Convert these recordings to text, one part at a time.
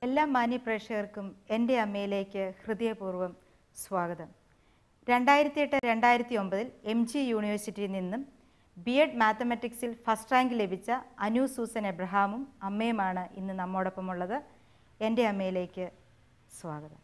എല്ലാ മാന്യപ്രേക്ഷകർക്കും എൻ്റെ അമ്മയിലേക്ക് ഹൃദയപൂർവ്വം സ്വാഗതം രണ്ടായിരത്തി എട്ട് രണ്ടായിരത്തി ഒമ്പതിൽ എം ജി യൂണിവേഴ്സിറ്റിയിൽ നിന്നും ബി എഡ് മാത്തമാറ്റിക്സിൽ ഫസ്റ്റ് റാങ്ക് ലഭിച്ച അനു സൂസൻ എബ്രഹാമും അമ്മയുമാണ് ഇന്ന് നമ്മോടൊപ്പമുള്ളത് എൻ്റെ അമ്മയിലേക്ക് സ്വാഗതം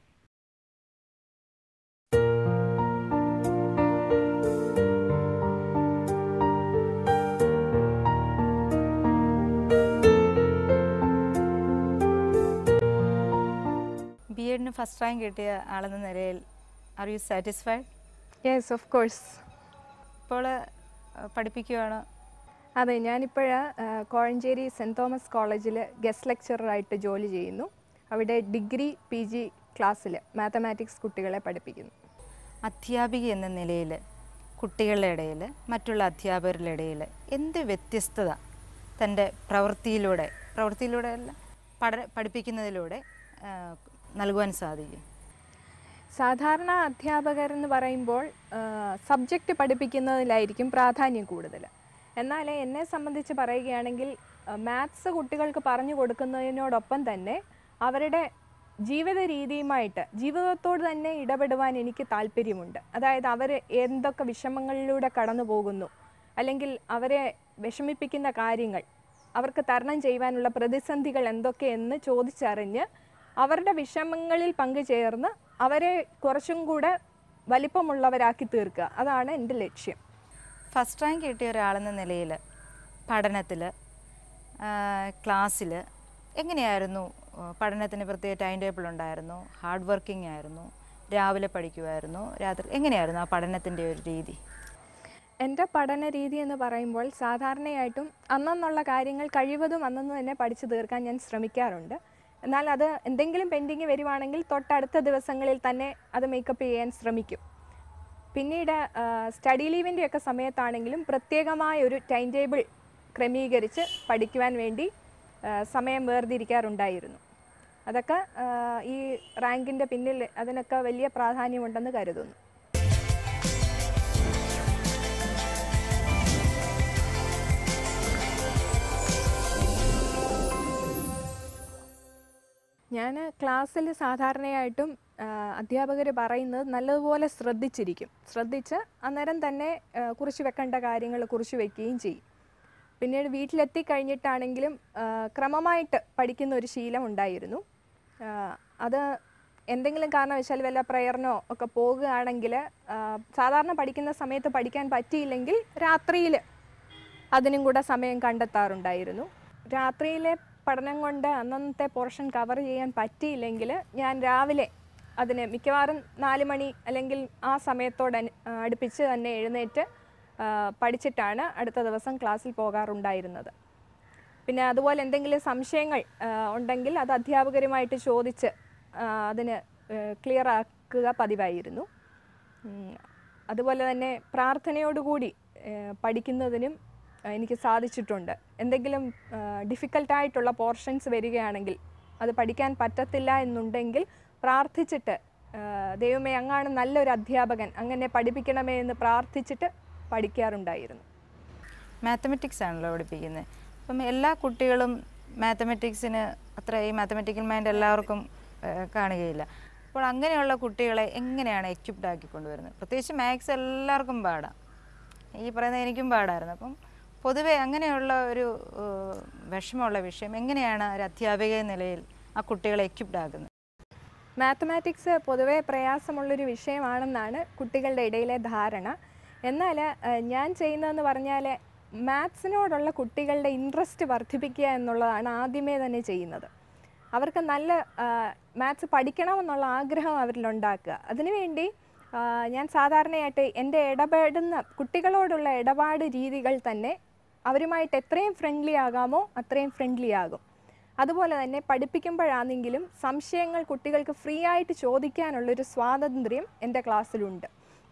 ബി എഡിന് ഫസ്റ്റ് റാങ്ക് കിട്ടിയ ആളെന്ന നിലയിൽ are you satisfied yes of course ഇപ്പോൾ പഠിപ്പിക്കുകയാണ് അതെ ഞാനിപ്പോൾ കോഴഞ്ചേരി സെൻറ് തോമസ് കോളേജിൽ ഗസ്റ്റ് ലെക്ചറായിട്ട് ജോലി ചെയ്യുന്നു അവിടെ ഡിഗ്രി പി ജി ക്ലാസ്സിൽ മാത്തമാറ്റിക്സ് കുട്ടികളെ പഠിപ്പിക്കുന്നു അധ്യാപിക എന്ന നിലയിൽ കുട്ടികളുടെ ഇടയിൽ മറ്റുള്ള അധ്യാപകരുടെ ഇടയിൽ എന്ത് വ്യത്യസ്തത തൻ്റെ പ്രവൃത്തിയിലൂടെ പ്രവൃത്തിയിലൂടെ അല്ല പഠ പഠിപ്പിക്കുന്നതിലൂടെ ആ, നൽകുവാൻ സാധിക്കും സാധാരണ അധ്യാപകർ എന്ന് പറയുമ്പോൾ സബ്ജക്റ്റ് പഠിപ്പിക്കുന്നതിലായിരിക്കും പ്രാധാന്യം കൂടുതൽ എന്നാൽ എന്നെ സംബന്ധിച്ച് പറയുകയാണെങ്കിൽ മാത്സ് കുട്ടികൾക്ക് പറഞ്ഞു കൊടുക്കുന്നതിനോടൊപ്പം തന്നെ അവരുടെ ജീവിത രീതിയുമായിട്ട് ജീവിതത്തോട് തന്നെ ഇടപെടുവാൻ എനിക്ക് താല്പര്യമുണ്ട് അതായത് അവർ എന്തൊക്കെ വിഷമങ്ങളിലൂടെ കടന്നു പോകുന്നു അല്ലെങ്കിൽ അവരെ വിഷമിപ്പിക്കുന്ന കാര്യങ്ങൾ അവർക്ക് തരണം ചെയ്യുവാനുള്ള പ്രതിസന്ധികൾ എന്തൊക്കെയെന്ന് ചോദിച്ചറിഞ്ഞ് അവരുടെ വിഷമങ്ങളിൽ പങ്കുചേർന്ന് അവരെ കുറച്ചും കൂടെ വലിപ്പമുള്ളവരാക്കി തീർക്കുക അതാണ് എൻ്റെ ലക്ഷ്യം ഫസ്റ്റ് റാങ്ക് കിട്ടിയ ഒരാളെന്ന നിലയിൽ പഠനത്തിൽ ക്ലാസ്സിൽ എങ്ങനെയായിരുന്നു ആ, പഠനത്തിന് പ്രത്യേക ടൈം ടേബിൾ ഉണ്ടായിരുന്നു ഹാർഡ് വർക്കിംഗ് ആയിരുന്നു രാവിലെ പഠിക്കുമായിരുന്നു രാത്രി എങ്ങനെയായിരുന്നു ആ പഠനത്തിൻ്റെ ഒരു രീതി എൻ്റെ പഠന രീതി എന്ന് പറയുമ്പോൾ സാധാരണയായിട്ടും അന്നെന്നുള്ള കാര്യങ്ങൾ കഴിവതും അന്നന്ന് തന്നെ പഠിച്ചു തീർക്കാൻ ഞാൻ ശ്രമിക്കാറുണ്ട് എന്നാൽ അത് എന്തെങ്കിലും പെൻഡിങ് വരുവാണെങ്കിൽ തൊട്ടടുത്ത ദിവസങ്ങളിൽ തന്നെ അത് മേക്കപ്പ് ചെയ്യാൻ ശ്രമിക്കും പിന്നീട് സ്റ്റഡി ലീവിൻ്റെ ഒക്കെ സമയത്താണെങ്കിലും പ്രത്യേകമായ ഒരു ടൈം ടേബിൾ ക്രമീകരിച്ച് പഠിക്കുവാൻ വേണ്ടി ആ, സമയം വേർതിരിക്കാറുണ്ടായിരുന്നു അതൊക്കെ ആ, ഈ റാങ്കിൻ്റെ പിന്നിൽ അതിനൊക്കെ വലിയ പ്രാധാന്യമുണ്ടെന്ന് കരുതുന്നു ഞാൻ ക്ലാസ്സിൽ സാധാരണയായിട്ടും അധ്യാപകർ പറയുന്നത് നല്ലതുപോലെ ശ്രദ്ധിച്ചിരിക്കും ശ്രദ്ധിച്ച് അന്നേരം തന്നെ ആ, കുറിച്ച് വെക്കേണ്ട കാര്യങ്ങൾ കുറിച്ച് വെക്കുകയും ചെയ്യും പിന്നീട് വീട്ടിലെത്തി കഴിഞ്ഞിട്ടാണെങ്കിലും ആ, ക്രമമായിട്ട് പഠിക്കുന്ന ഒരു ശീലം ഉണ്ടായിരുന്നു ആ, അത് എന്തെങ്കിലും കാരണവശാൽ വല്ല പ്രയറിനോ ഒക്കെ പോകുകയാണെങ്കിൽ ആ, സാധാരണ പഠിക്കുന്ന സമയത്ത് പഠിക്കാൻ പറ്റിയില്ലെങ്കിൽ രാത്രിയിൽ അതിനും കൂടെ സമയം കണ്ടെത്താറുണ്ടായിരുന്നു രാത്രിയിലെ പഠനം കൊണ്ട് അന്നത്തെ പോർഷൻ കവർ ചെയ്യാൻ പറ്റിയില്ലെങ്കിൽ ഞാൻ രാവിലെ അതിന് മിക്കവാറും നാല് മണി അല്ലെങ്കിൽ ആ സമയത്തോട് അനു- ആ, അടുപ്പിച്ച് തന്നെ എഴുന്നേറ്റ് ആ, പഠിച്ചിട്ടാണ് അടുത്ത ദിവസം ക്ലാസ്സിൽ പോകാറുണ്ടായിരുന്നത് പിന്നെ അതുപോലെ എന്തെങ്കിലും സംശയങ്ങൾ ആ, ഉണ്ടെങ്കിൽ അത് അധ്യാപകരുമായിട്ട് ചോദിച്ച് ആ, അതിന് ക്ലിയർ ആക്കുക പതിവായിരുന്നു ഉം, അതുപോലെ തന്നെ പ്രാർത്ഥനയോടുകൂടി ഏഹ്, പഠിക്കുന്നതിനും ആ, എനിക്ക് സാധിച്ചിട്ടുണ്ട് എന്തെങ്കിലും ഡിഫിക്കൽട്ടായിട്ടുള്ള പോർഷൻസ് വരികയാണെങ്കിൽ അത് പഠിക്കാൻ പറ്റത്തില്ല എന്നുണ്ടെങ്കിൽ പ്രാർത്ഥിച്ചിട്ട് ആ, ദൈവമേ അങ്ങാണ് നല്ലൊരു അധ്യാപകൻ അങ്ങനെ പഠിപ്പിക്കണമേ എന്ന് പ്രാർത്ഥിച്ചിട്ട് പഠിക്കാറുണ്ടായിരുന്നു മാത്തമെറ്റിക്സ് ആണല്ലോ പഠിപ്പിക്കുന്നത് അപ്പം എല്ലാ കുട്ടികളും മാത്തമെറ്റിക്സിന് അത്ര ഈ മാത്തമെറ്റിക്കൽ മൈൻഡ് എല്ലാവർക്കും ആ, കാണുകയില്ല അപ്പോൾ അങ്ങനെയുള്ള കുട്ടികളെ എങ്ങനെയാണ് എക്യുപ്ഡ് ആക്കി കൊണ്ടുവരുന്നത് പ്രത്യേകിച്ച് മാത്സ് എല്ലാവർക്കും പാടാം ഈ പറയുന്ന എനിക്കും പാടായിരുന്നു അപ്പം പൊതുവെ അങ്ങനെയുള്ള ഒരു ആ, വിഷമമുള്ള വിഷയം എങ്ങനെയാണ് ഒരു അധ്യാപിക എന്ന നിലയിൽ ആ കുട്ടികളെ എക്യുപ്ഡ് ആക്കുന്നത് മാത്തമാറ്റിക്സ് പൊതുവേ പ്രയാസമുള്ളൊരു വിഷയമാണെന്നാണ് കുട്ടികളുടെ ഇടയിലെ ധാരണ എന്നാൽ ഏഹ്, ഞാൻ ചെയ്യുന്നതെന്ന് പറഞ്ഞാൽ മാത്സിനോടുള്ള കുട്ടികളുടെ ഇൻട്രസ്റ്റ് വർദ്ധിപ്പിക്കുക എന്നുള്ളതാണ് ആദ്യമേ തന്നെ ചെയ്യുന്നത് അവർക്ക് നല്ല മാത്സ് പഠിക്കണമെന്നുള്ള ആഗ്രഹം അവരിലുണ്ടാക്കുക അതിനുവേണ്ടി ആ, ഞാൻ സാധാരണയായിട്ട് എൻ്റെ ഇടപെടുന്ന കുട്ടികളോടുള്ള ഇടപാട് രീതികൾ തന്നെ അവരുമായിട്ട് എത്രയും ഫ്രണ്ട്ലി ആകാമോ അത്രയും ഫ്രണ്ട്ലി ആകും അതുപോലെ തന്നെ പഠിപ്പിക്കുമ്പോഴാണെങ്കിലും സംശയങ്ങൾ കുട്ടികൾക്ക് ഫ്രീ ആയിട്ട് ചോദിക്കാനുള്ളൊരു സ്വാതന്ത്ര്യം എൻ്റെ ക്ലാസ്സിലുണ്ട്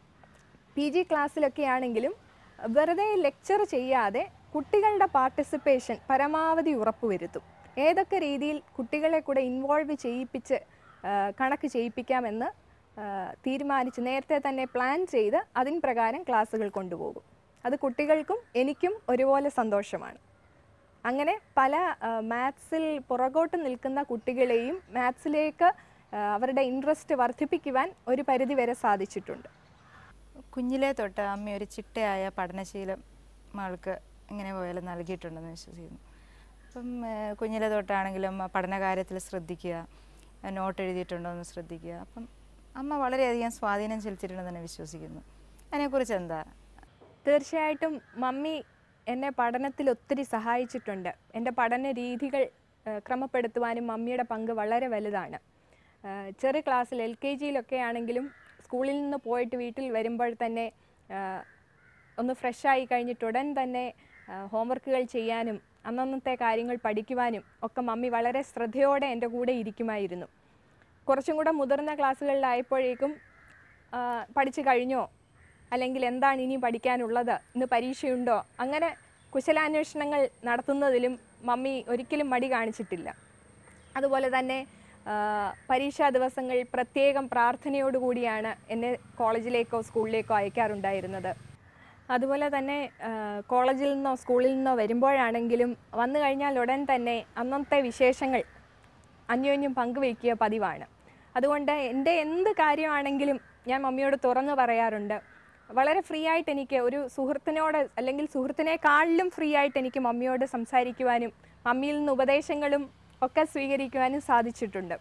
പി ജി ക്ലാസ്സിലൊക്കെ ആണെങ്കിലും വെറുതെ ലെക്ചർ ചെയ്യാതെ കുട്ടികളുടെ പാർട്ടിസിപ്പേഷൻ പരമാവധി ഉറപ്പുവരുത്തും ഏതൊക്കെ രീതിയിൽ കുട്ടികളെ കൂടെ ഇൻവോൾവ് ചെയ്യിപ്പിച്ച് ആ, കണക്ക് ചെയ്യിപ്പിക്കാമെന്ന് ആ, തീരുമാനിച്ച് നേരത്തെ തന്നെ പ്ലാൻ ചെയ്ത് അതിൻ പ്രകാരം ക്ലാസ്സുകൾ കൊണ്ടുപോകും അത് കുട്ടികൾക്കും എനിക്കും ഒരുപോലെ സന്തോഷമാണ് അങ്ങനെ പല മാത്സിൽ പുറകോട്ട് നിൽക്കുന്ന കുട്ടികളെയും മാത്സിലേക്ക് അവരുടെ ഇൻട്രസ്റ്റ് വർദ്ധിപ്പിക്കുവാൻ ഒരു പരിധി വരെ സാധിച്ചിട്ടുണ്ട് കുഞ്ഞിലെ തൊട്ട് അമ്മ ഒരു ചിട്ടയായ പഠനശീലം മകൾക്ക് എങ്ങനെ പോയാലും നൽകിയിട്ടുണ്ടെന്ന് വിശ്വസിക്കുന്നു അപ്പം ഏഹ്, കുഞ്ഞിലെ തൊട്ടാണെങ്കിലും ആ പഠന കാര്യത്തിൽ ശ്രദ്ധിക്കുക ആ നോട്ട് എഴുതിയിട്ടുണ്ടോ എന്ന് ശ്രദ്ധിക്കുക അപ്പം അമ്മ വളരെയധികം സ്വാധീനം ചെലുത്തിയിട്ടുണ്ടെന്ന് തന്നെ വിശ്വസിക്കുന്നു അതിനെക്കുറിച്ച് എന്താ തീർച്ചയായിട്ടും മമ്മി എന്നെ പഠനത്തിൽ ഒത്തിരി സഹായിച്ചിട്ടുണ്ട് എൻ്റെ പഠന രീതികൾ ആ, ക്രമപ്പെടുത്തുവാനും മമ്മിയുടെ പങ്ക് വളരെ വലുതാണ് ആ, ചെറിയ ക്ലാസ്സിൽ എൽ കെ ജിയിലൊക്കെ ആണെങ്കിലും സ്കൂളിൽ നിന്ന് പോയിട്ട് വീട്ടിൽ വരുമ്പോൾ തന്നെ ആ, ഒന്ന് ഫ്രഷായി കഴിഞ്ഞിട്ട് ഉടൻ തന്നെ ഹോംവർക്കുകൾ ചെയ്യാനും അന്നന്നത്തെ കാര്യങ്ങൾ പഠിക്കുവാനും ഒക്കെ മമ്മി വളരെ ശ്രദ്ധയോടെ എൻ്റെ കൂടെ ഇരിക്കുമായിരുന്നു കുറച്ചും കൂടെ മുതിർന്ന ക്ലാസ്സുകളിലായപ്പോഴേക്കും ആ, പഠിച്ചു കഴിഞ്ഞോ അല്ലെങ്കിൽ എന്താണ് ഇനി പഠിക്കാനുള്ളത് ഇന്ന് പരീക്ഷയുണ്ടോ അങ്ങനെ കുശലാന്വേഷണങ്ങൾ നടത്തുന്നതിലും മമ്മി ഒരിക്കലും മടി കാണിച്ചിട്ടില്ല അതുപോലെ തന്നെ ആ, പരീക്ഷാ ദിവസങ്ങൾ പ്രത്യേകം പ്രാർത്ഥനയോടുകൂടിയാണ് എന്നെ കോളേജിലേക്കോ സ്കൂളിലേക്കോ അയക്കാറുണ്ടായിരുന്നത് അതുപോലെ തന്നെ ആ, കോളേജിൽ നിന്നോ സ്കൂളിൽ നിന്നോ വരുമ്പോഴാണെങ്കിലും വന്നു കഴിഞ്ഞാൽ ഉടൻ തന്നെ അന്നത്തെ വിശേഷങ്ങൾ അന്യോന്യം പങ്കുവയ്ക്കുക പതിവാണ് അതുകൊണ്ട് എൻ്റെ എന്ത് കാര്യമാണെങ്കിലും ഞാൻ മമ്മിയോട് തുറന്നു പറയാറുണ്ട് വളരെ ഫ്രീ ആയിട്ട് എനിക്ക് ഒരു സുഹൃത്തിനോട് അല്ലെങ്കിൽ സുഹൃത്തിനേക്കാളിലും ഫ്രീ ആയിട്ട് എനിക്ക് മമ്മിയോട് സംസാരിക്കുവാനും മമ്മിയിൽ നിന്ന് ഉപദേശങ്ങളും ഒക്കെ സ്വീകരിക്കുവാനും സാധിച്ചിട്ടുണ്ട്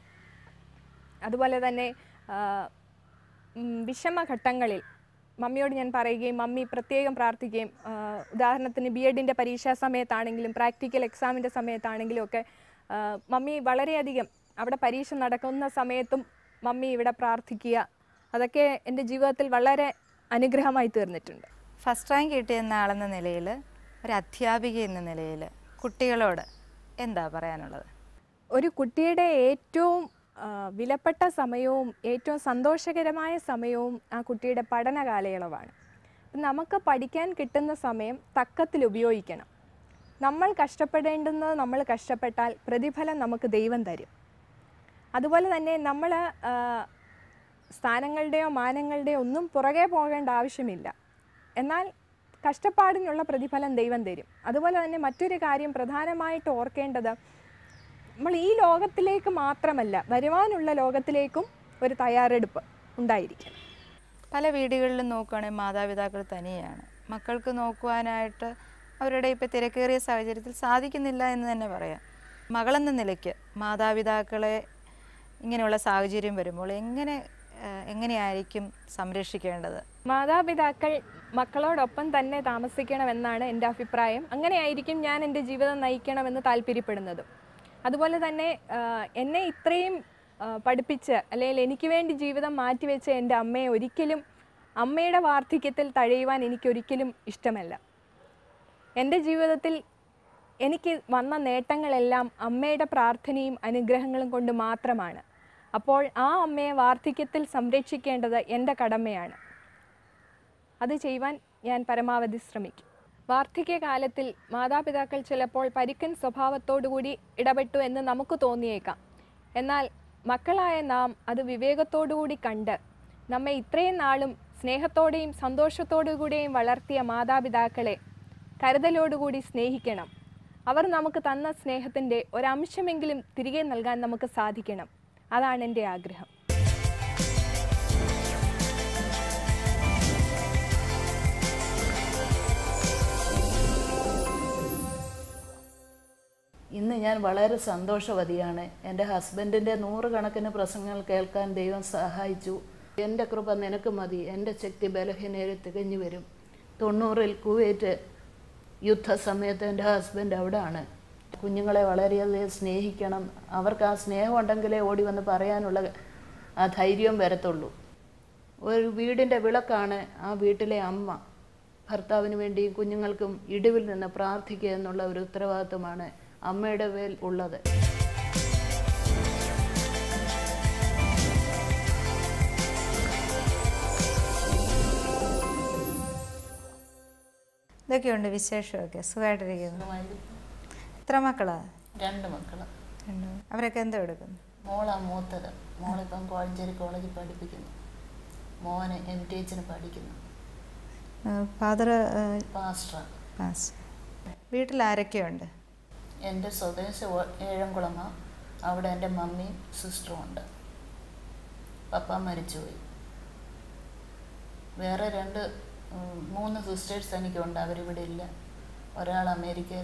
അതുപോലെ തന്നെ ആ, ഉം, വിഷമഘട്ടങ്ങളിൽ മമ്മിയോട് ഞാൻ പറയുകയും മമ്മി പ്രത്യേകം പ്രാർത്ഥിക്കുകയും ആ, ഉദാഹരണത്തിന് ബി എഡിൻ്റെ പരീക്ഷാ സമയത്താണെങ്കിലും പ്രാക്ടിക്കൽ എക്സാമിൻ്റെ സമയത്താണെങ്കിലും ഒക്കെ ആ, മമ്മി വളരെയധികം അവിടെ പരീക്ഷ നടക്കുന്ന സമയത്തും മമ്മി ഇവിടെ പ്രാർത്ഥിക്കുക അതൊക്കെ എൻ്റെ ജീവിതത്തിൽ വളരെ അനുഗ്രഹമായി തീർന്നിട്ടുണ്ട് ഫസ്റ്റ് റാങ്ക് കിട്ടിയെന്ന ആളെന്ന നിലയിൽ ഒരു അധ്യാപിക എന്ന നിലയിൽ കുട്ടികളോട് എന്താ പറയാനുള്ളത് ഒരു കുട്ടിയുടെ ഏറ്റവും ആ, വിലപ്പെട്ട സമയവും ഏറ്റവും സന്തോഷകരമായ സമയവും ആ കുട്ടിയുടെ പഠന കാലയളവാണ് നമുക്ക് പഠിക്കാൻ കിട്ടുന്ന സമയം തക്കത്തിൽ ഉപയോഗിക്കണം നമ്മൾ കഷ്ടപ്പെടേണ്ടുന്നത് നമ്മൾ കഷ്ടപ്പെട്ടാൽ പ്രതിഫലം നമുക്ക് ദൈവം തരും അതുപോലെ തന്നെ നമ്മൾ സ്ഥാനങ്ങളുടെയോ മാനങ്ങളുടെയോ ഒന്നും പുറകെ പോകേണ്ട ആവശ്യമില്ല എന്നാൽ കഷ്ടപ്പാടിനുള്ള പ്രതിഫലം ദൈവം തരും അതുപോലെ തന്നെ മറ്റൊരു കാര്യം പ്രധാനമായിട്ട് ഓർക്കേണ്ടത് നമ്മൾ ഈ ലോകത്തിലേക്ക് മാത്രമല്ല വരുവാനുള്ള ലോകത്തിലേക്കും ഒരു തയ്യാറെടുപ്പ് ഉണ്ടായിരിക്കണം പല വീടുകളിലും നോക്കുകയാണെങ്കിൽ മാതാപിതാക്കൾ തനിയാണ് മക്കൾക്ക് നോക്കുവാനായിട്ട് അവരുടെ ഇപ്പോൾ തിരക്കേറിയ സാഹചര്യത്തിൽ സാധിക്കുന്നില്ല എന്ന് തന്നെ പറയാം മകളെന്ന നിലയ്ക്ക് മാതാപിതാക്കളെ ഇങ്ങനെയുള്ള സാഹചര്യം വരുമ്പോൾ എങ്ങനെ ഏഹ്, എങ്ങനെയായിരിക്കും സംരക്ഷിക്കേണ്ടത് മാതാപിതാക്കൾ മക്കളോടൊപ്പം തന്നെ താമസിക്കണമെന്നാണ് എൻ്റെ അഭിപ്രായം അങ്ങനെയായിരിക്കും ഞാൻ എൻ്റെ ജീവിതം നയിക്കണമെന്ന് താല്പര്യപ്പെടുന്നതും അതുപോലെ തന്നെ ആ, എന്നെ ഇത്രയും ആ, പഠിപ്പിച്ച് അല്ലെങ്കിൽ എനിക്ക് വേണ്ടി ജീവിതം മാറ്റിവെച്ച എൻ്റെ അമ്മയെ ഒരിക്കലും അമ്മയുടെ വാർദ്ധക്യത്തിൽ തഴയുവാൻ എനിക്കൊരിക്കലും ഇഷ്ടമല്ല എൻ്റെ ജീവിതത്തിൽ എനിക്ക് വന്ന നേട്ടങ്ങളെല്ലാം അമ്മയുടെ പ്രാർത്ഥനയും അനുഗ്രഹങ്ങളും കൊണ്ട് മാത്രമാണ് അപ്പോൾ ആ അമ്മയെ വാർദ്ധക്യത്തിൽ സംരക്ഷിക്കേണ്ടത് എൻ്റെ കടമയാണ് അത് ചെയ്യുവാൻ ഞാൻ പരമാവധി ശ്രമിക്കും വാർദ്ധക്യകാലത്തിൽ മാതാപിതാക്കൾ ചിലപ്പോൾ പരുക്കൻ സ്വഭാവത്തോടുകൂടി ഇടപെട്ടു എന്ന് നമുക്ക് തോന്നിയേക്കാം എന്നാൽ മക്കളായ നാം അത് വിവേകത്തോടുകൂടി കണ്ട് നമ്മെ ഇത്രയും നാളും സ്നേഹത്തോടെയും സന്തോഷത്തോടു കൂടിയും വളർത്തിയ മാതാപിതാക്കളെ കരുതലോടുകൂടി സ്നേഹിക്കണം അവർ നമുക്ക് തന്ന സ്നേഹത്തിൻ്റെ ഒരംശമെങ്കിലും തിരികെ നൽകാൻ നമുക്ക് സാധിക്കണം അതാണ് എൻ്റെ ആഗ്രഹം ഇന്ന് ഞാൻ വളരെ സന്തോഷവതിയാണ് എൻ്റെ ഹസ്ബൻഡിൻ്റെ നൂറുകണക്കിന് പ്രസംഗങ്ങൾ കേൾക്കാൻ ദൈവം സഹായിച്ചു എൻ്റെ കൃപ നിനക്ക് മതി എൻ്റെ ശക്തി ബലഹീനയിൽ തികഞ്ഞു വരും തൊണ്ണൂറിൽ കുവൈറ്റ് യുദ്ധസമയത്ത് എൻ്റെ ഹസ്ബൻഡ് അവിടെയാണ് കുഞ്ഞുങ്ങളെ വളരെയധികം സ്നേഹിക്കണം അവർക്ക് ആ സ്നേഹം ഉണ്ടെങ്കിലേ ഓടി വന്ന് പറയാനുള്ള ആ ധൈര്യവും വരത്തുള്ളൂ ഒരു വീടിൻ്റെ വിളക്കാണ് ആ വീട്ടിലെ അമ്മ ഭർത്താവിന് വേണ്ടിയും കുഞ്ഞുങ്ങൾക്കും ഇടിവിൽ നിന്ന് പ്രാർത്ഥിക്കുക എന്നുള്ള ഒരു ഉത്തരവാദിത്വമാണ് അമ്മയുടെ മേൽ ഉള്ളത് ഇതൊക്കെയുണ്ട് വിശേഷമൊക്കെ സുഖമായിട്ടിരിക്കുന്നു എത്ര മക്കളാ രണ്ട് മക്കൾ രണ്ട് അവരൊക്കെ എന്തോ എടുക്കുന്നു മോളാ മൂത്തത് മോളിപ്പം കോഴഞ്ചേരി കോളേജിൽ പഠിപ്പിക്കുന്നു മോന് എം ടി എച്ചിന് പഠിക്കുന്നു ഫാദർ പാസ്റ്റർ പാസ് വീട്ടിൽ ആരൊക്കെയുണ്ട് എൻ്റെ സ്വദേശം ഓ- ഏഴംകുളമ അവിടെ എൻ്റെ മമ്മിയും സിസ്റ്ററും ഉണ്ട് പപ്പ മരിച്ചുപോയി വേറെ രണ്ട് ഉം, മൂന്ന് സിസ്റ്റേഴ്സ് എനിക്കുണ്ട് അവരിവിടെ ഇല്ല ഒരാൾ അമേരിക്കയിൽ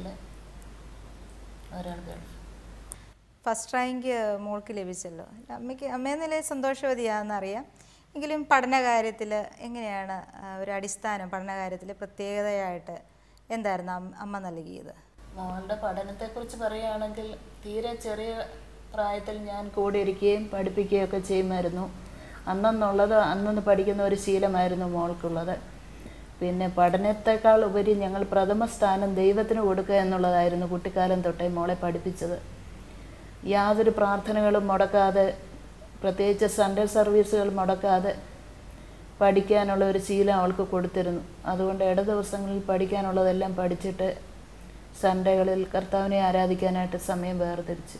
ഒരാൾ ഗൾഫ് ഫസ്റ്റ് റാങ്ക് മോൾക്ക് ലഭിച്ചല്ലോ അമ്മയ്ക്ക് അമ്മയെന്ന നിലയിൽ സന്തോഷവതിയാണെന്നറിയാം എങ്കിലും പഠന കാര്യത്തിൽ എങ്ങനെയാണ് ആ, ഒരു അടിസ്ഥാനം പഠന കാര്യത്തിൽ പ്രത്യേകതയായിട്ട് എന്തായിരുന്നു അമ്മ- അമ്മ നൽകിയത് മോളുടെ പഠനത്തെക്കുറിച്ച് പറയുകയാണെങ്കിൽ തീരെ ചെറിയ പ്രായത്തിൽ ഞാൻ കൂടെ ഇരിക്കുകയും പഠിപ്പിക്കുകയൊക്കെ ചെയ്യുമായിരുന്നു അന്നെന്നുള്ളത് അന്നന്ന് പഠിക്കുന്ന ഒരു ശീലമായിരുന്നു മോൾക്കുള്ളത് പിന്നെ പഠനത്തെക്കാൾ ഉപരി ഞങ്ങൾ പ്രഥമ സ്ഥാനം ദൈവത്തിന് കൊടുക്കുക എന്നുള്ളതായിരുന്നു കുട്ടിക്കാലം തൊട്ടേ മോളെ പഠിപ്പിച്ചത് യാതൊരു പ്രാർത്ഥനകളും മുടക്കാതെ പ്രത്യേകിച്ച് സൺഡേ സർവീസുകൾ മുടക്കാതെ പഠിക്കാനുള്ള ഒരു ശീലം അവൾക്ക് കൊടുത്തിരുന്നു അതുകൊണ്ട് ഇട ദിവസങ്ങളിൽ പഠിക്കാനുള്ളതെല്ലാം പഠിച്ചിട്ട് സൺഡേകളിൽ കർത്താവിനെ ആരാധിക്കാനായിട്ട് സമയം വേർതിരിച്ച്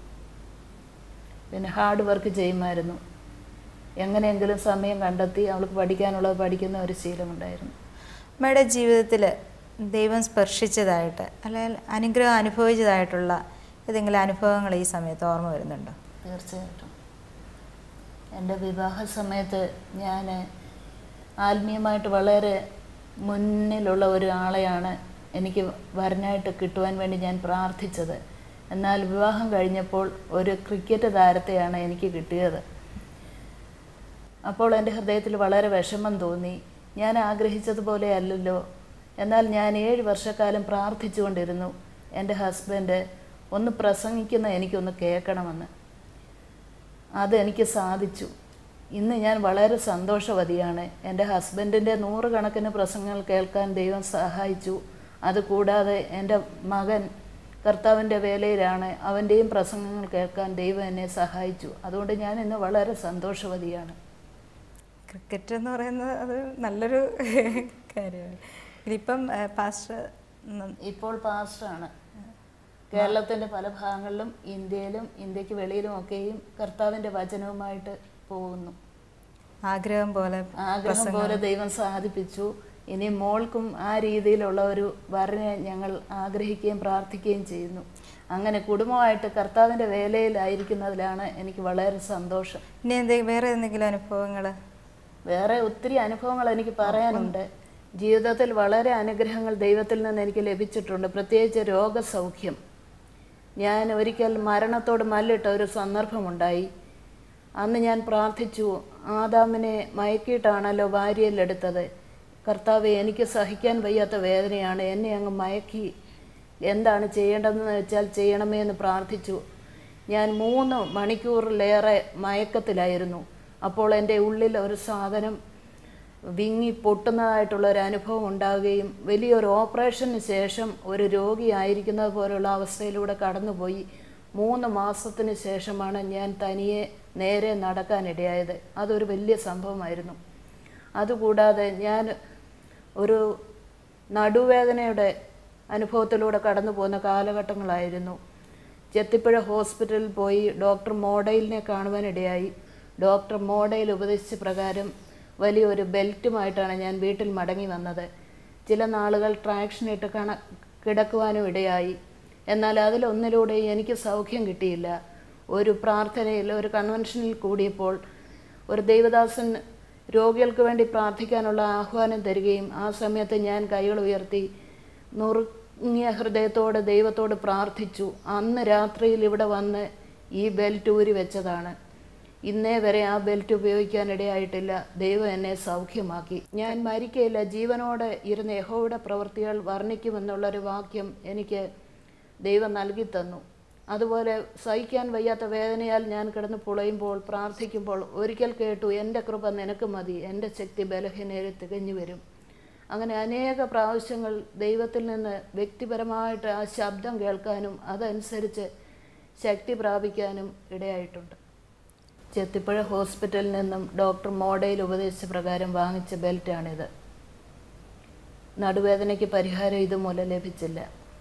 പിന്നെ ഹാർഡ് വർക്ക് ചെയ്യുമായിരുന്നു എങ്ങനെയെങ്കിലും സമയം കണ്ടെത്തി അവൾക്ക് പഠിക്കാനുള്ളത് പഠിക്കുന്ന ഒരു ശീലമുണ്ടായിരുന്നു അമ്മയുടെ ജീവിതത്തിൽ ദൈവം സ്പർശിച്ചതായിട്ട് അല്ലെങ്കിൽ അനുഗ്രഹം അനുഭവിച്ചതായിട്ടുള്ള ഏതെങ്കിലും അനുഭവങ്ങൾ ഈ സമയത്ത് ഓർമ്മ വരുന്നുണ്ടോ തീർച്ചയായിട്ടും എൻ്റെ വിവാഹ സമയത്ത് ഞാൻ ആത്മീയമായിട്ട് വളരെ മുന്നിലുള്ള ഒരു ആളെയാണ് എനിക്ക് വരനായിട്ട് കിട്ടുവാൻ വേണ്ടി ഞാൻ പ്രാർത്ഥിച്ചത് എന്നാൽ വിവാഹം കഴിഞ്ഞപ്പോൾ ഒരു ക്രിക്കറ്റ് താരത്തെയാണ് എനിക്ക് കിട്ടിയത് അപ്പോൾ എൻ്റെ ഹൃദയത്തിൽ വളരെ വിഷമം തോന്നി ഞാൻ ആഗ്രഹിച്ചതുപോലെ അല്ലല്ലോ എന്നാൽ ഞാൻ ഏഴ് വർഷക്കാലം പ്രാർത്ഥിച്ചുകൊണ്ടിരുന്നു എൻ്റെ ഹസ്ബൻഡ് ഒന്ന് പ്രസംഗിക്കുന്ന എനിക്കൊന്ന് കേൾക്കണമെന്ന് അതെനിക്ക് സാധിച്ചു ഇന്ന് ഞാൻ വളരെ സന്തോഷവതിയാണ് എൻ്റെ ഹസ്ബൻഡിൻ്റെ നൂറുകണക്കിന് പ്രസംഗങ്ങൾ കേൾക്കാൻ ദൈവം സഹായിച്ചു അതുകൂടാതെ എൻ്റെ മകൻ കർത്താവിൻ്റെ വേലയിലാണ് അവൻ്റെയും പ്രസംഗങ്ങൾ കേൾക്കാൻ ദൈവം എന്നെ സഹായിച്ചു അതുകൊണ്ട് ഞാൻ ഇന്ന് വളരെ സന്തോഷവതിയാണ് ക്രിക്കറ്റ് എന്ന് പറയുന്നത് അത് നല്ലൊരു കാര്യമാണ് ഇതിപ്പം പാസ്റ്റർ ഇപ്പോൾ പാസ്റ്ററാണ് കേരളത്തിൻ്റെ പല ഭാഗങ്ങളിലും ഇന്ത്യയിലും ഇന്ത്യക്ക് വെളിയിലും ഒക്കെയും കർത്താവിൻ്റെ വചനവുമായിട്ട് പോകുന്നു ആഗ്രഹം പോലെ ആഗ്രഹം പോലെ ദൈവം സാധിപ്പിച്ചു ഇനി മോൾക്കും ആ രീതിയിലുള്ള ഒരു വരനെ ഞങ്ങൾ ആഗ്രഹിക്കുകയും പ്രാർത്ഥിക്കുകയും ചെയ്യുന്നു അങ്ങനെ കുടുംബമായിട്ട് കർത്താവിൻ്റെ വേലയിലായിരിക്കുന്നതിലാണ് എനിക്ക് വളരെ സന്തോഷം ഇനി എന്തെ വേറെ എന്തെങ്കിലും അനുഭവങ്ങൾ വേറെ ഒത്തിരി അനുഭവങ്ങൾ എനിക്ക് പറയാനുണ്ട് ജീവിതത്തിൽ വളരെ അനുഗ്രഹങ്ങൾ ദൈവത്തിൽ നിന്ന് എനിക്ക് ലഭിച്ചിട്ടുണ്ട് പ്രത്യേകിച്ച് രോഗസൗഖ്യം ഞാൻ ഒരിക്കൽ മരണത്തോട് മല്ലിട്ട ഒരു സന്ദർഭമുണ്ടായി അന്ന് ഞാൻ പ്രാർത്ഥിച്ചു ആദാമിനെ മയക്കിയിട്ടാണല്ലോ ഭാര്യയിലെടുത്തത് കർത്താവ് എനിക്ക് സഹിക്കാൻ വയ്യാത്ത വേദനയാണ് എന്നെ അങ്ങ് മയക്കി എന്താണ് ചെയ്യേണ്ടതെന്ന് വെച്ചാൽ ചെയ്യണമേ എന്ന് പ്രാർത്ഥിച്ചു ഞാൻ മൂന്ന് മണിക്കൂറിലേറെ മയക്കത്തിലായിരുന്നു അപ്പോൾ എൻ്റെ ഉള്ളിൽ ഒരു സാധനം വിങ്ങി പൊട്ടുന്നതായിട്ടുള്ള ഒരു അനുഭവം ഉണ്ടാവുകയും വലിയൊരു ഓപ്പറേഷന് ശേഷം ഒരു രോഗിയായിരിക്കുന്നത് പോലുള്ള അവസ്ഥയിലൂടെ കടന്നുപോയി മൂന്ന് മാസത്തിന് ശേഷമാണ് ഞാൻ തനിയെ നേരെ നടക്കാനിടയായത് അതൊരു വലിയ സംഭവമായിരുന്നു അതുകൂടാതെ ഞാൻ ഒരു നടുവേദനയുടെ അനുഭവത്തിലൂടെ കടന്നു പോകുന്ന കാലഘട്ടങ്ങളായിരുന്നു ചെത്തിപ്പുഴ ഹോസ്പിറ്റലിൽ പോയി ഡോക്ടർ മോഡയിലിനെ കാണുവാനിടയായി ഡോക്ടർ മോഡയിൽ ഉപദേശിച്ച പ്രകാരം വലിയൊരു ബെൽറ്റുമായിട്ടാണ് ഞാൻ വീട്ടിൽ മടങ്ങി വന്നത് ചില നാളുകൾ ട്രാക്ഷൻ ഇട്ട് കണ കിടക്കുവാനും ഇടയായി എന്നാൽ അതിലൊന്നിലൂടെ എനിക്ക് സൗഖ്യം കിട്ടിയില്ല ഒരു പ്രാർത്ഥനയിൽ ഒരു കൺവെൻഷനിൽ കൂടിയപ്പോൾ ഒരു ദൈവദാസൻ രോഗികൾക്ക് വേണ്ടി പ്രാർത്ഥിക്കാനുള്ള ആഹ്വാനം തരികയും ആ സമയത്ത് ഞാൻ കൈകൾ ഉയർത്തി നുറുങ്ങിയ ഹൃദയത്തോടെ ദൈവത്തോട് പ്രാർത്ഥിച്ചു അന്ന് രാത്രിയിൽ ഇവിടെ വന്ന് ഈ ബെൽറ്റ് ഊരി വെച്ചതാണ് ഇന്നേ വരെ ആ ബെൽറ്റ് ഉപയോഗിക്കാനിടയായിട്ടില്ല ദൈവം എന്നെ സൗഖ്യമാക്കി ഞാൻ മരിക്കയില്ല ജീവനോടെ ഇരുന്ന യഹോയുടെ പ്രവൃത്തികൾ വർണ്ണിക്കുമെന്നുള്ളൊരു വാക്യം എനിക്ക് ദൈവം നൽകി തന്നു അതുപോലെ സഹിക്കാൻ വയ്യാത്ത വേദനയാൽ ഞാൻ കിടന്ന് പുളയുമ്പോൾ പ്രാർത്ഥിക്കുമ്പോൾ ഒരിക്കൽ കേട്ടു എൻ്റെ കൃപ നിനക്ക് മതി എൻ്റെ ശക്തി ബലഹീനയിൽ തികഞ്ഞു വരും അങ്ങനെ അനേക പ്രാവശ്യങ്ങൾ ദൈവത്തിൽ നിന്ന് വ്യക്തിപരമായിട്ട് ആ ശബ്ദം കേൾക്കാനും അതനുസരിച്ച് ശക്തി പ്രാപിക്കാനും ഇടയായിട്ടുണ്ട് ചെത്തിപ്പുഴ ഹോസ്പിറ്റലിൽ നിന്നും ഡോക്ടർ മോഡയിൽ ഉപദേശിച്ച പ്രകാരം വാങ്ങിച്ച ബെൽറ്റാണിത് നടുവേദനയ്ക്ക് പരിഹാരം ഇതുമൂലം ലഭിച്ചില്ല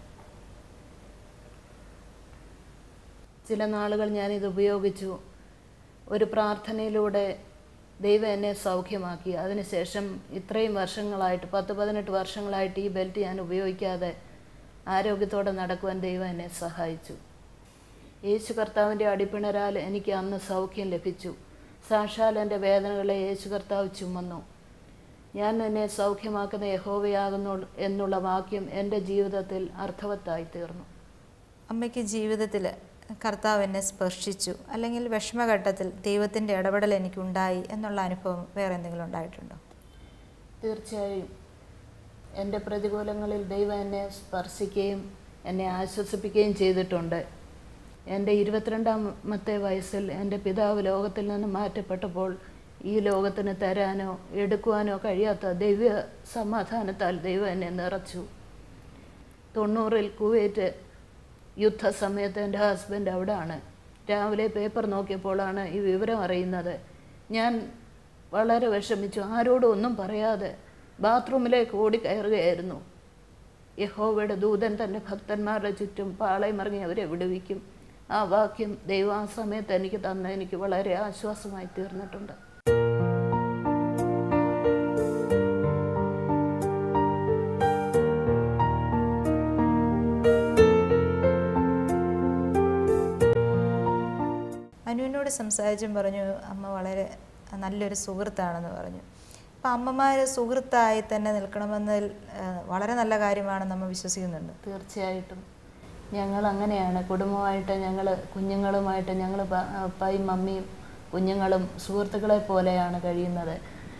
ചില നാളുകൾ ഞാനിത് ഉപയോഗിച്ചു ഒരു പ്രാർത്ഥനയിലൂടെ ദൈവം എന്നെ സൗഖ്യമാക്കി അതിനുശേഷം ഇത്രയും വർഷങ്ങളായിട്ട് പത്ത് പതിനെട്ട് വർഷങ്ങളായിട്ട് ഈ ബെൽറ്റ് ഞാൻ ഉപയോഗിക്കാതെ ആരോഗ്യത്തോടെ നടക്കുവാൻ ദൈവം എന്നെ സഹായിച്ചു യേശു കർത്താവിൻ്റെ അടിപ്പിണരാൽ എനിക്ക് അന്ന് സൗഖ്യം ലഭിച്ചു സാക്ഷാൽ എൻ്റെ വേദനകളെ യേശു കർത്താവ് ചുമന്നു ഞാൻ എന്നെ സൗഖ്യമാക്കുന്ന യഹോവയാകുന്നു എന്നുള്ള വാക്യം എൻ്റെ ജീവിതത്തിൽ അർത്ഥവത്തായി തീർന്നു അമ്മയ്ക്ക് ജീവിതത്തിൽ കർത്താവ് എന്നെ സ്പർശിച്ചു അല്ലെങ്കിൽ വിഷമഘട്ടത്തിൽ ദൈവത്തിൻ്റെ ഇടപെടൽ എനിക്കുണ്ടായി എന്നുള്ള അനുഭവം വേറെ എന്തെങ്കിലും ഉണ്ടായിട്ടുണ്ടോ തീർച്ചയായും എൻ്റെ പ്രതികൂലങ്ങളിൽ ദൈവം എന്നെ സ്പർശിക്കുകയും എന്നെ ആശ്വസിപ്പിക്കുകയും ചെയ്തിട്ടുണ്ട് എൻ്റെ ഇരുപത്തിരണ്ടാമത്തെ വയസ്സിൽ എൻ്റെ പിതാവ് ലോകത്തിൽ നിന്ന് മാറ്റപ്പെട്ടപ്പോൾ ഈ ലോകത്തിന് തരാനോ എടുക്കുവാനോ കഴിയാത്ത ദൈവ സമാധാനത്താൽ ദൈവം എന്നെ നിറച്ചു തൊണ്ണൂറിൽ കുവൈറ്റ് യുദ്ധസമയത്ത് എൻ്റെ ഹസ്ബൻഡ് അവിടെയാണ് രാവിലെ പേപ്പർ നോക്കിയപ്പോഴാണ് ഈ വിവരം അറിയുന്നത് ഞാൻ വളരെ വിഷമിച്ചു ആരോടും ഒന്നും പറയാതെ ബാത്റൂമിലേക്ക് ഓടിക്കയറുകയായിരുന്നു യഹോവയുടെ ദൂതൻ തൻ്റെ ഭക്തന്മാരുടെ ചുറ്റും പാളയമറിഞ്ഞ് അവരെ വിടുവിക്കും ആ വാക്യം ദൈവം ആ സമയത്ത് എനിക്ക് തന്ന എനിക്ക് വളരെ ആശ്വാസമായി തീർന്നിട്ടുണ്ട് അനുവിനോട് സംസാരിച്ചും പറഞ്ഞു അമ്മ വളരെ നല്ലൊരു സുഹൃത്താണെന്ന് പറഞ്ഞു അപ്പം അമ്മമാർ സുഹൃത്തായി തന്നെ നിൽക്കണമെന്നതിൽ ആ, വളരെ നല്ല കാര്യമാണ് നമ്മൾ വിശ്വസിക്കുന്നുണ്ട് തീർച്ചയായിട്ടും ഞങ്ങൾ അങ്ങനെയാണ് കുടുംബമായിട്ട് ഞങ്ങൾ കുഞ്ഞുങ്ങളുമായിട്ട് ഞങ്ങൾ അപ്പായും മമ്മിയും കുഞ്ഞുങ്ങളും സുഹൃത്തുക്കളെ പോലെയാണ് കഴിയുന്നത്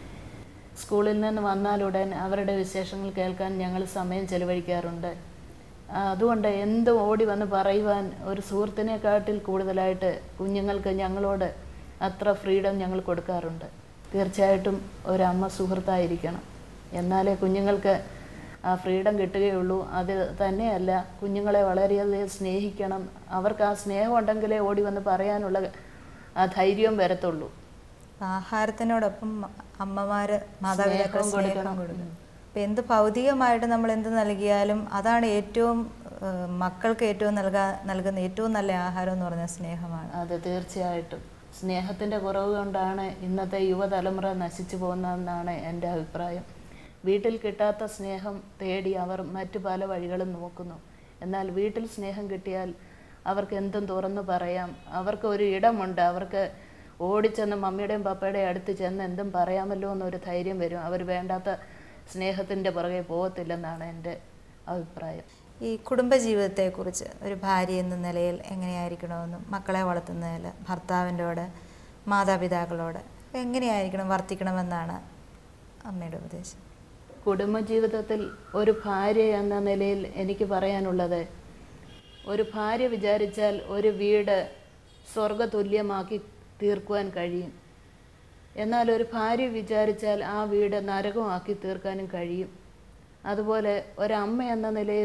സ്കൂളിൽ നിന്ന് വന്നാലുടൻ അവരുടെ വിശേഷങ്ങൾ കേൾക്കാൻ ഞങ്ങൾ സമയം ചെലവഴിക്കാറുണ്ട് ആ, അതുകൊണ്ട് എന്തും ഓടി വന്ന് പറയുവാൻ ഒരു സുഹൃത്തിനെക്കാട്ടിൽ കൂടുതലായിട്ട് കുഞ്ഞുങ്ങൾക്ക് ഞങ്ങളോട് അത്ര ഫ്രീഡം ഞങ്ങൾ കൊടുക്കാറുണ്ട് തീർച്ചയായിട്ടും ഒരമ്മ സുഹൃത്തായിരിക്കണം എന്നാലേ കുഞ്ഞുങ്ങൾക്ക് ആ ഫ്രീഡം കിട്ടുകയുള്ളൂ അത് തന്നെയല്ല കുഞ്ഞുങ്ങളെ വളരെയധികം സ്നേഹിക്കണം അവർക്ക് ആ സ്നേഹം ഉണ്ടെങ്കിലേ ഓടി വന്ന് പറയാനുള്ള ആ ധൈര്യവും വരത്തുള്ളൂ അപ്പം ആഹാരത്തിനോടൊപ്പം അമ്മമാർ മാതാപിതാക്കൾ സ്നേഹവും സ്നേഹം കൊടുക്കണം. കൊടുക്കണം അപ്പം എന്ത് ഭൗതികമായിട്ട് നമ്മൾ എന്ത് നൽകിയാലും അതാണ് ഏറ്റവും ആ, മക്കൾക്ക് ഏറ്റവും നൽകാ നൽകുന്ന ഏറ്റവും നല്ല ആഹാരം എന്ന് പറഞ്ഞാൽ സ്നേഹമാണ് അതെ തീർച്ചയായിട്ടും സ്നേഹത്തിൻ്റെ കുറവ് കൊണ്ടാണ് ഇന്നത്തെ യുവതലമുറ നശിച്ചു പോകുന്നതെന്നാണ് എൻ്റെ അഭിപ്രായം വീട്ടിൽ കിട്ടാത്ത സ്നേഹം തേടി അവർ മറ്റു പല വഴികളും നോക്കുന്നു എന്നാൽ വീട്ടിൽ സ്നേഹം കിട്ടിയാൽ അവർക്ക് എന്തും തുറന്നു പറയാം അവർക്ക് ഒരു ഇടമുണ്ട് അവർക്ക് ഓടിച്ചെന്ന് മമ്മിയുടെയും പപ്പയുടെയും അടുത്ത് ചെന്ന് എന്തും പറയാമല്ലോ എന്നൊരു ധൈര്യം വരും അവർ വേണ്ടാത്ത സ്നേഹത്തിൻ്റെ പുറകെ പോകത്തില്ലെന്നാണ് എൻ്റെ അഭിപ്രായം ഈ കുടുംബജീവിതത്തെക്കുറിച്ച് ഒരു ഭാര്യ എന്ന നിലയിൽ എങ്ങനെയായിരിക്കണമെന്നും മക്കളെ വളർത്തുന്നതിൽ ഭർത്താവിൻ്റെയോട് മാതാപിതാക്കളോട് എങ്ങനെയായിരിക്കണം വർത്തിക്കണമെന്നാണ് അമ്മയുടെ ഉപദേശം കുടുംബജീവിതത്തിൽ ഒരു ഭാര്യ എന്ന നിലയിൽ എനിക്ക് പറയാനുള്ളത് ഒരു ഭാര്യ വിചാരിച്ചാൽ ഒരു വീട് സ്വർഗതുല്യമാക്കി തീർക്കുവാൻ കഴിയും എന്നാൽ ഒരു ഭാര്യ വിചാരിച്ചാൽ ആ വീട് നരകമാക്കി തീർക്കാനും കഴിയും അതുപോലെ ഒരമ്മ എന്ന നിലയിൽ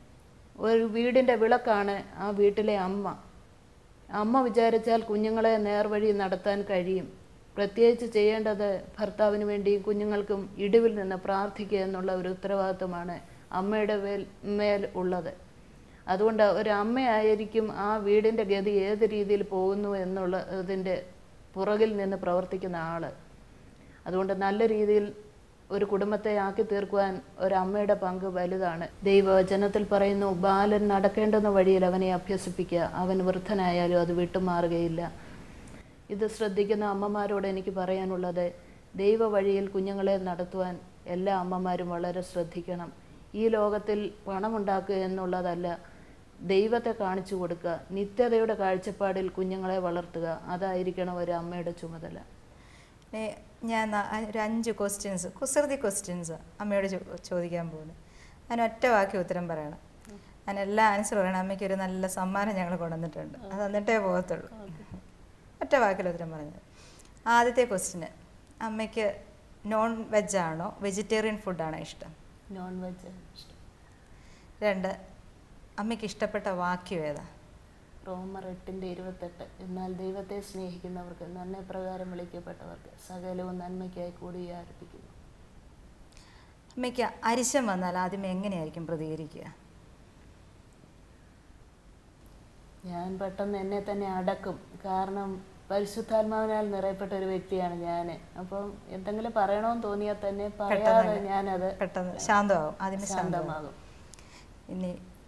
ഒരു വീടിൻ്റെ വിളക്കാണ് ആ വീട്ടിലെ അമ്മ അമ്മ വിചാരിച്ചാൽ കുഞ്ഞുങ്ങളെ നേർവഴി നടത്താൻ കഴിയും പ്രത്യേകിച്ച് ചെയ്യേണ്ടത് ഭർത്താവിന് വേണ്ടിയും കുഞ്ഞുങ്ങൾക്കും ഇടിവിൽ നിന്ന് പ്രാർത്ഥിക്കുക എന്നുള്ള ഒരു ഉത്തരവാദിത്വമാണ് അമ്മയുടെ മേൽ മേൽ ഉള്ളത് അതുകൊണ്ട് ഒരു അമ്മയായിരിക്കും ആ വീടിൻ്റെ ഗതി ഏത് രീതിയിൽ പോകുന്നു എന്നുള്ളതിൻ്റെ പുറകിൽ നിന്ന് പ്രവർത്തിക്കുന്ന ആള് അതുകൊണ്ട് നല്ല രീതിയിൽ ഒരു കുടുംബത്തെ ആക്കി തീർക്കുവാൻ ഒരമ്മയുടെ പങ്ക് വലുതാണ് ദൈവവചനത്തിൽ പറയുന്നു ബാലൻ നടക്കേണ്ടുന്ന വഴിയിൽ അവനെ അഭ്യസിപ്പിക്കുക അവൻ വൃദ്ധനായാലും അത് വിട്ടുമാറുകയില്ല ഇത് ശ്രദ്ധിക്കുന്ന അമ്മമാരോട് എനിക്ക് പറയാനുള്ളത് ദൈവ വഴിയിൽ കുഞ്ഞുങ്ങളെ നടത്തുവാൻ എല്ലാ അമ്മമാരും വളരെ ശ്രദ്ധിക്കണം ഈ ലോകത്തിൽ പണമുണ്ടാക്കുക എന്നുള്ളതല്ല ദൈവത്തെ കാണിച്ചു കൊടുക്കുക നിത്യതയുടെ കാഴ്ചപ്പാടിൽ കുഞ്ഞുങ്ങളെ വളർത്തുക അതായിരിക്കണം ഒരു അമ്മയുടെ ചുമതല ഏ, ഞാൻ ന- അ- ഒരു അഞ്ച് ക്വസ്റ്റ്യൻസ് കുസൃതി ക്വസ്റ്റ്യൻസ് അമ്മയോട് ചോ- ചോദിക്കാൻ പോകുന്നു അതിന് ഒറ്റ വാക്കി ഉത്തരം പറയണം അതിന് എല്ലാ ആൻസർ പറയണം അമ്മയ്ക്ക് ഒരു നല്ല സമ്മാനം ഞങ്ങൾ കൊണ്ടുവന്നിട്ടുണ്ട് അത് എന്നിട്ടേ പോകത്തുള്ളൂ ഒറ്റ വാക്കിൽ ഉത്തരം പറഞ്ഞത് ആദ്യത്തെ ക്വസ്റ്റ്യന് അമ്മയ്ക്ക് നോൺ വെജാണോ വെജിറ്റേറിയൻ ഫുഡാണോ ഇഷ്ടം നോൺ വെജ് ഇഷ്ടം രണ്ട് അമ്മയ്ക്ക് ഇഷ്ടപ്പെട്ട വാക്യം ഏതാ റോമർ എട്ടിൻ്റെ ഇരുപത്തെട്ട് എന്നാൽ ദൈവത്തെ സ്നേഹിക്കുന്നവർക്ക് നന്മ പ്രകാരം വിളിക്കപ്പെട്ടവർക്ക് സകലവും നന്മയ്ക്കായി കൂടി ആരംഭിക്കുന്നു അമ്മയ്ക്ക് അരിശം വന്നാൽ ആദ്യം എങ്ങനെയായിരിക്കും പ്രതികരിക്കുക ഞാൻ പെട്ടെന്ന് എന്നെ തന്നെ അടക്കും കാരണം പരിശുദ്ധാത്മാവിനാൽ നിറയപ്പെട്ട ഒരു വ്യക്തിയാണ് ഞാൻ അപ്പം എന്തെങ്കിലും പറയണമെന്ന് തോന്നിയാൽ തന്നെ പറയാതെ ഞാനത് പെട്ടെന്ന് ശാന്തമാവും ആദ്യമേ ശാന്തമാവും ശാന്തമാകും ഇനി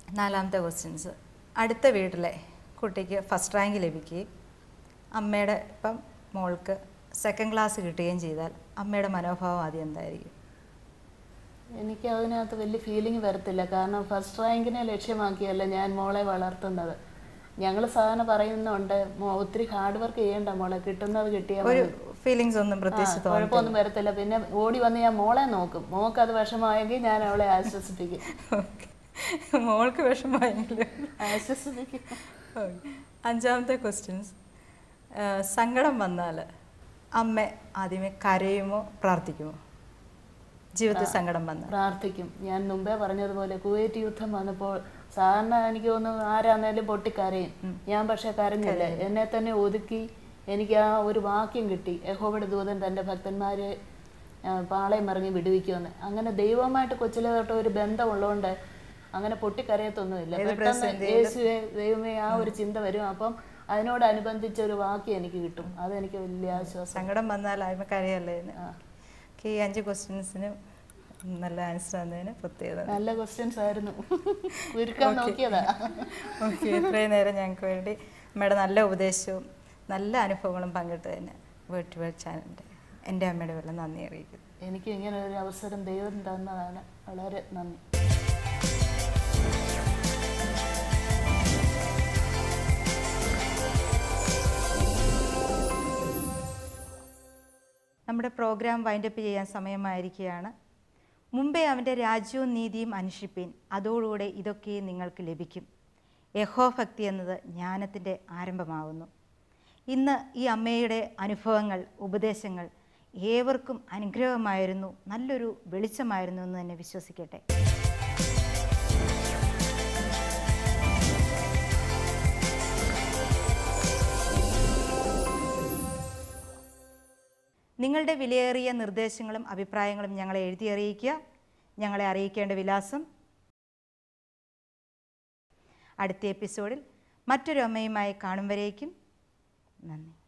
നാലാമത്തെ ക്വസ്റ്റ്യൻസ് അടുത്ത വീട്ടിലെ കുട്ടിക്ക് ഫസ്റ്റ് റാങ്ക് ലഭിക്കുകയും അമ്മയുടെ ഇപ്പം മോൾക്ക് സെക്കൻഡ് ക്ലാസ് കിട്ടുകയും ചെയ്താൽ അമ്മയുടെ മനോഭാവം ആദ്യം എന്തായിരിക്കും എനിക്ക് അതിനകത്ത് വലിയ ഫീലിംഗ് വരത്തില്ല കാരണം ഫസ്റ്റ് റാങ്കിനെ ലക്ഷ്യമാക്കിയല്ല ഞാൻ മോളെ വളർത്തുന്നത് ഞങ്ങൾ സാധാരണ പറയുന്നുണ്ട് മോ- ഒത്തിരി ഹാർഡ് വർക്ക് ചെയ്യേണ്ട മോളെ കിട്ടുന്നത് കിട്ടിയാൽ ഒരു മതി. ഫീലിങ്സ് ഒന്നും ആ, പ്രത്യേകിച്ച് കുഴപ്പമൊന്നും വരത്തില്ല പിന്നെ ഓടി വന്ന് ഞാൻ മോളെ നോക്കും മോൾക്ക് അത് വിഷമമായെങ്കിൽ ഞാൻ അവളെ ആശ്വസിപ്പിക്കും ഓക്കെ മോൾക്ക് വിഷമമായെങ്കിലും ആശ്വസിപ്പിക്കും Okay. അഞ്ചാമത്തെ ക്വസ്റ്റ്യൻസ് സങ്കടം വന്നാൽ അമ്മ ആദ്യമേ കരയുമോ പ്രാർത്ഥിക്കുമോ ജീവിതത്തിൽ സങ്കടം വന്നാൽ പ്രാർത്ഥിക്കും ഞാൻ മുമ്പേ പറഞ്ഞതുപോലെ കുവൈറ്റ് യുദ്ധം വന്നപ്പോൾ സാധാരണ എനിക്ക് തോന്നുന്നു ആരാന്നേലും പൊട്ടിക്കരയും ഞാൻ പക്ഷെ കരഞ്ഞില്ല എന്നെ തന്നെ ഒതുക്കി എനിക്ക് ആ ഒരു വാക്യം കിട്ടി യഹോവയുടെ ദൂതൻ തൻ്റെ ഭക്തന്മാരെ ആ, പാളയം ഇറങ്ങി വിടുവിക്കുമെന്ന് അങ്ങനെ ദൈവമായിട്ട് കൊച്ചിലെ തൊട്ട് ഒരു ബന്ധമുള്ളതുകൊണ്ട് അങ്ങനെ പൊട്ടിക്കരയത്തൊന്നുമില്ല പെട്ടെന്ന് യേശുവെ ദൈവമേ ആ ഒരു ചിന്ത വരും അപ്പം അതിനോടനുബന്ധിച്ച ഒരു വാക്യം എനിക്ക് കിട്ടും അതെനിക്ക് വലിയ ആശ്വാസം സങ്കടം വന്നാൽ ആദ്യമേ കരയല്ലേ എന്ന് ഓക്കെ ഈ അഞ്ച് ക്വസ്റ്റ്യൻസിനും നല്ല ആൻസർ തന്നതിന് പ്രത്യേകത നല്ല ക്വസ്റ്റ്യൻസ് ആയിരുന്നു ഒരുക്കാൻ നോക്കിയതാ ഓക്കെ ഇത്രയും നേരം ഞങ്ങൾക്ക് വേണ്ടി അമ്മയുടെ നല്ല ഉപദേശവും നല്ല അനുഭവങ്ങളും പങ്കിട്ടതിന് വേർഡ് ടു വേർഡ് ചാനലിൻ്റെ എൻ്റെ അമ്മയുടെ വല്ല നന്ദി അറിയിക്കുന്നു എനിക്ക് ഇങ്ങനെ ഒരു അവസരം ദൈവം തന്നതാണ് വളരെ നന്ദി നമ്മുടെ പ്രോഗ്രാം വൈൻഡപ്പ് ചെയ്യാൻ സമയമായിരിക്കുകയാണ് മുമ്പേ അവൻ്റെ രാജ്യവും നീതിയും അനുഷ്ഠിപ്പീൻ അതോടുകൂടെ ഇതൊക്കെ നിങ്ങൾക്ക് ലഭിക്കും യഹോഭക്തി എന്നത് ജ്ഞാനത്തിൻ്റെ ആരംഭമാകുന്നു ഇന്ന് ഈ അമ്മയുടെ അനുഭവങ്ങൾ ഉപദേശങ്ങൾ ഏവർക്കും അനുഗ്രഹമായിരുന്നു നല്ലൊരു വെളിച്ചമായിരുന്നു എന്ന് തന്നെ വിശ്വസിക്കട്ടെ നിങ്ങളുടെ വിലയേറിയ നിർദ്ദേശങ്ങളും അഭിപ്രായങ്ങളും ഞങ്ങളെ എഴുതി അറിയിക്കുക ഞങ്ങളെ അറിയിക്കേണ്ട വിലാസം അടുത്ത എപ്പിസോഡിൽ മറ്റൊരു അമ്മയുമായി കാണും വരേക്കും നന്ദി